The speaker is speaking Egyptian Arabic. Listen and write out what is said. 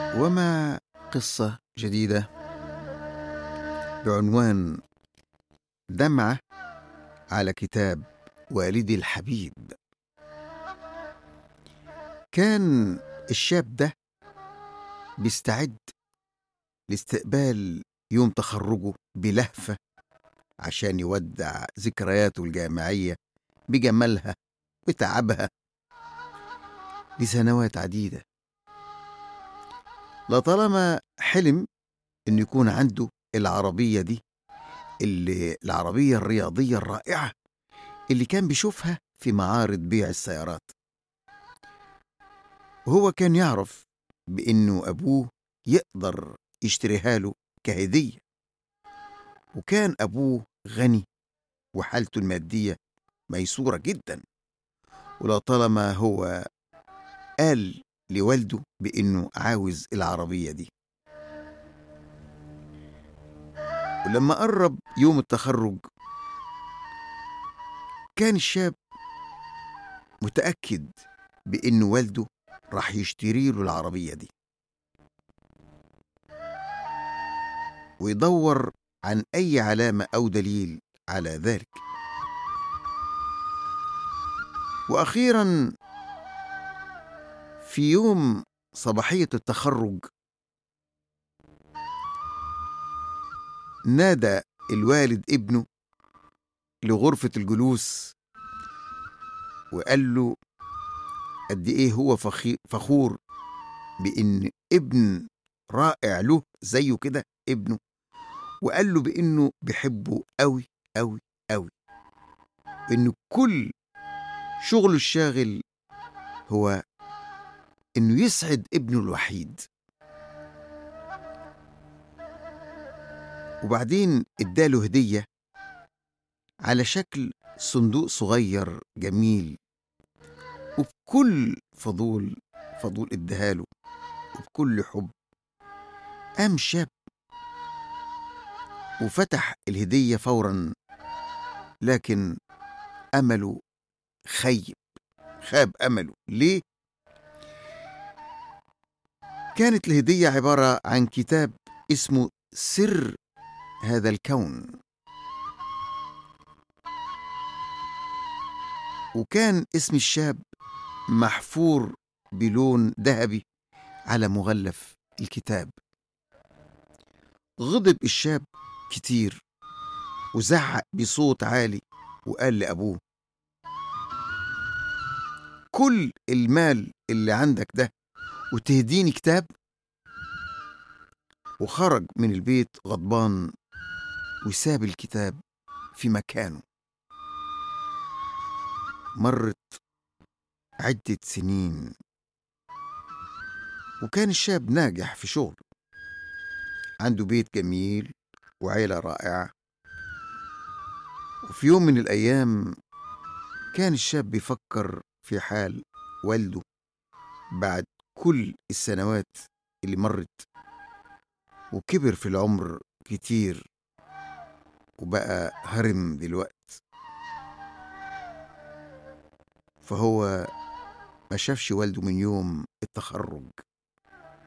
ومع قصة جديدة بعنوان دمعة على كتاب والدي الحبيب كان الشاب ده بيستعد لاستقبال يوم تخرجه بلهفة عشان يودع ذكرياته الجامعية بجمالها وتعبها لسنوات عديدة لطالما حلم إنه يكون عنده العربية دي اللي العربية الرياضية الرائعة اللي كان بيشوفها في معارض بيع السيارات وهو كان يعرف بإنه أبوه يقدر يشتريها له كهدية وكان أبوه غني وحالته المادية ميسورة جدا ولطالما هو قال لوالده بإنه عاوز العربية دي ولما قرب يوم التخرج كان الشاب متأكد بإنه والده راح يشتري له العربية دي ويدور عن أي علامة أو دليل على ذلك وأخيرا في يوم صباحية التخرج نادى الوالد ابنه لغرفة الجلوس وقال له قد إيه هو فخي- فخور بإن ابن رائع له زيه كده ابنه وقال له بإنه بيحبه أوي أوي أوي وإن كل شغله الشاغل هو إنه يسعد ابنه الوحيد وبعدين اداله هدية على شكل صندوق صغير جميل وبكل فضول فضول اداهاله وبكل حب قام شاب وفتح الهدية فورا لكن أمله خيب خاب أمله ليه؟ كانت الهدية عبارة عن كتاب اسمه سر هذا الكون وكان اسم الشاب محفور بلون ذهبي على مغلف الكتاب غضب الشاب كتير وزعق بصوت عالي وقال لأبوه كل المال اللي عندك ده وتهديني كتاب وخرج من البيت غضبان وساب الكتاب في مكانه مرت عدة سنين وكان الشاب ناجح في شغله عنده بيت جميل وعيلة رائعة وفي يوم من الأيام كان الشاب بيفكر في حال والده بعد كل السنوات اللي مرت وكبر في العمر كتير وبقى هرم دلوقت فهو ما شافش والده من يوم التخرج